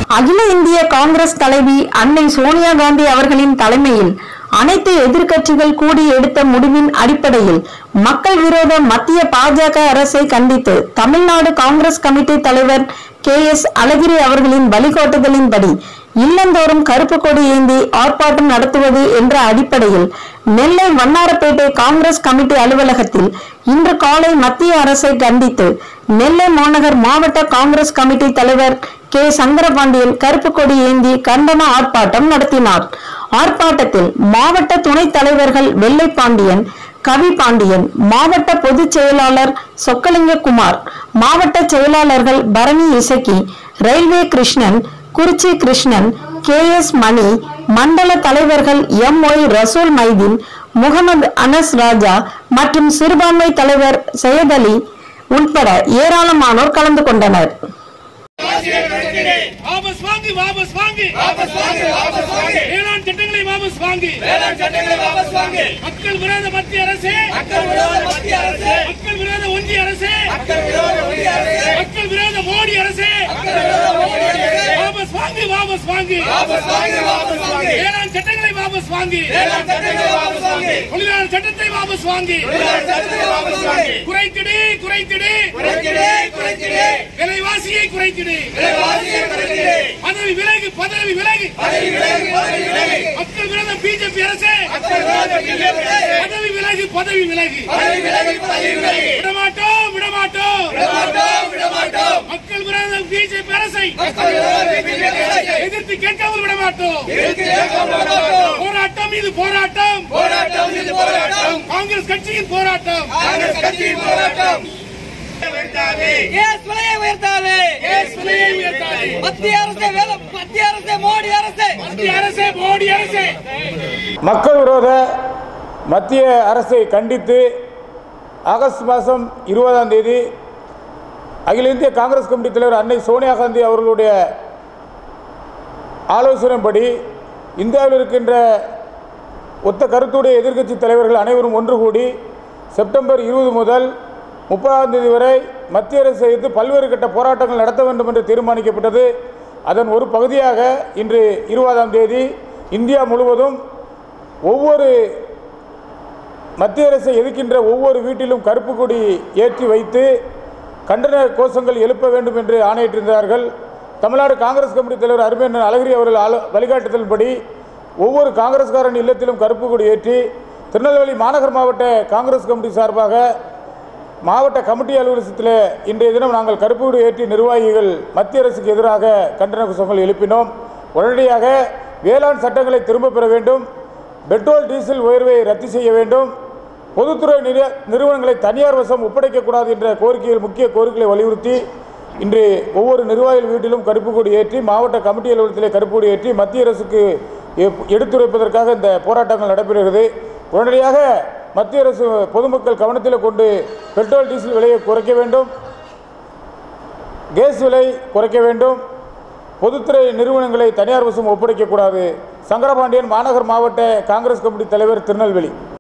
அகில இந்திய காங்கிரஸ் தலைவி அன்னை சோனியா காந்தி அவர்களின் தலைமையில் அனைத்து எதிர்க்கட்சிகள் கூடி எடுத்த முடிவின் அடிப்படையில் மக்கள் விரோத மத்திய பாஜக அரசை கண்டித்து தமிழ்நாடு காங்கிரஸ் கமிட்டி தலைவர் கே எஸ் அழகிரி அவர்களின் வழிகாட்டுதலின்படி இல்லந்தோறும் கருப்பு கொடி ஏந்தி ஆர்ப்பாட்டம் நடத்துவது என்ற அடிப்படையில் நெல்லை வண்ணாரப்பேட்டை காங்கிரஸ் கமிட்டி அலுவலகத்தில் இன்று காலை மத்திய அரசை கண்டித்து நெல்லை மாநகர் மாவட்ட காங்கிரஸ் கமிட்டி தலைவர் கே சங்கரபாண்டியன் கருப்பு கொடி ஏந்தி கண்டன ஆர்ப்பாட்டம் நடத்தினார் ஆர்ப்பாட்டத்தில் மாவட்ட துணைத் தலைவர்கள் வெள்ளைப்பாண்டியன் கவி பாண்டியன் மாவட்ட பொதுச் செயலாளர் சொக்கலிங்க குமார் மாவட்ட செயலாளர்கள் Bharani Isakki railway Krishnan Kurichi Krishnan K S Mani மண்டல தலைவர்கள் எம் ஒய் ரசூல் மைதீன் முகமது அனஸ் ராஜா மற்றும் சிறுபான்மை தலைவர் சையத் அலி உட்பட ஏராளமானோர் கலந்து கொண்டனர் வாபஸ் வாங்கு வாபஸ் வாங்கு வாபஸ் வாங்கு வாபஸ் வாங்கு வேளாண் சட்டங்களை வாபஸ் வாங்கு வேளாண் சட்டங்களை வாபஸ் வாங்கு மக்கள் விரோத மத்திய அரசு மக்கள் விரோத மத்திய அரசு மக்கள் விரோத ஒன்றிய அரசு மக்கள் விரோத ஒன்றிய அரசு மக்கள் விரோத மோடி அரசு மக்கள் விரோத மோடி அரசு வாபஸ் வாங்கு வாபஸ் வாங்கு வாபஸ் வாங்கு வாபஸ் வாங்கு வேளாண் சட்டங்களை வாபஸ் வாங்கு வேளாண் சட்டங்களை வாபஸ் வாங்கு தொழிலாளர் சட்டத்தை வாபஸ் வாங்கு தொழிலாளர் சட்டத்தை வாபஸ் வாங்கு குறைத்திடு குறைத்திடு குறைத்திடு குறைத்திடு விலைவாசியை குறைத்திடு விலைவாசியை குறைத்திடு பதவி விலகு பதவி விலகு பதவி விலகு பதவி விலகு மக்கள் விரோத பிஜேபி அரசு மக்கள் விரோத பிஜேபி அரசு பதவி விலகு பதவி விலகு பதவி விலகு பதவி விலகு விடமாட்டோம் விடமாட்டோம் விடமாட்டோம் விடமாட்டோம் மக்கள் விரோத பிஜேபி அரசை மக்கள் விரோத பிஜேபி அரசை எதிர்த்து கேட்காமல் விடமாட்டோம் எதிர்த்து கேட்க மாட்டோம் போராட்டம் இது போராட்டம் போராட்டம் இது போராட்டம் காங்கிரஸ் கட்சியின் போராட்டம் காங்கிரஸ் கட்சியின் போராட்டம் கேஸ் விலையை உயர்த்தாது கேஸ் விலையை உயர்த்தாது. மத்திய அரசு வேலை மத்திய அரசு மோடி அரசு மத்திய அரசே மோடி அரசே மக்கள் விரோத மத்திய அரசை கண்டித்து ஆகஸ்ட் மாதம் இருபதாம் தேதி அகில இந்திய காங்கிரஸ் கமிட்டி தலைவர் அன்னை சோனியா காந்தி அவர்களுடைய ஆலோசனைப்படி இந்தியாவில் இருக்கின்ற ஒத்த கருத்துடைய எதிர்க்கட்சி தலைவர்கள் அனைவரும் ஒன்று கூடி செப்டம்பர் இருபது முதல் முப்பதாம் தேதி வரை மத்திய அரசை எதிர்த்து பல்வேறு கட்ட போராட்டங்கள் நடத்த வேண்டும் என்று தீர்மானிக்கப்பட்டது அதன் ஒரு பகுதியாக இன்று இருபதாம் தேதி இந்தியா முழுவதும் ஒவ்வொரு மத்திய அரசை எதிர்க்கின்ற ஒவ்வொரு வீட்டிலும் கருப்பு கொடி ஏற்றி வைத்து கண்டன கோஷங்கள் எழுப்ப வேண்டும் என்று ஆணையிட்டிருந்தார்கள் தமிழ்நாடு காங்கிரஸ் கமிட்டி தலைவர் அருமையண்ணன் அழகிரி அவர்கள் ஆலோ வழிகாட்டுதல்படி ஒவ்வொரு காங்கிரஸ்காரன் இல்லத்திலும் கருப்பு கொடி ஏற்றி திருநெல்வேலி மாநகர் மாவட்ட காங்கிரஸ் கமிட்டி சார்பாக மாவட்ட கமிட்டி அலுவலகத்தில் இன்றைய தினம் நாங்கள் கருப்பு கொடி ஏற்றி நிர்வாகிகள் மத்திய அரசுக்கு எதிராக கண்டன கோஷங்கள் எழுப்பினோம் உடனடியாக வேளாண் சட்டங்களை திரும்பப் பெற வேண்டும் பெட்ரோல் டீசல் உயர்வை ரத்து செய்ய வேண்டும் பொதுத்துறை நிறு- நிறுவனங்களை தனியார் வசம் ஒப்படைக்கக்கூடாது என்ற கோரிக்கைகள் முக்கிய கோரிக்கைகளை வலியுறுத்தி இன்று ஒவ்வொரு நிர்வாகிகள் வீட்டிலும் கருப்பு கொடி ஏற்றி மாவட்ட கமிட்டி அலுவலகத்திலே கருப்பு கொடி ஏற்றி மத்திய அரசுக்கு எப்- எடுத்துரைப்பதற்காக இந்த போராட்டங்கள் நடைபெறுகிறது உடனடியாக மத்திய அரசு பொதுமக்கள் கவனத்தில் கொண்டு பெட்ரோல் டீசல் விலையை குறைக்க வேண்டும் கேஸ் விலை குறைக்க வேண்டும் பொதுத்துறை நிறுவனங்களை தனியார் வசம் ஒப்படைக்கக்கூடாது சங்கரபாண்டியன் மாநகர் மாவட்ட காங்கிரஸ் கமிட்டி தலைவர் திருநெல்வேலி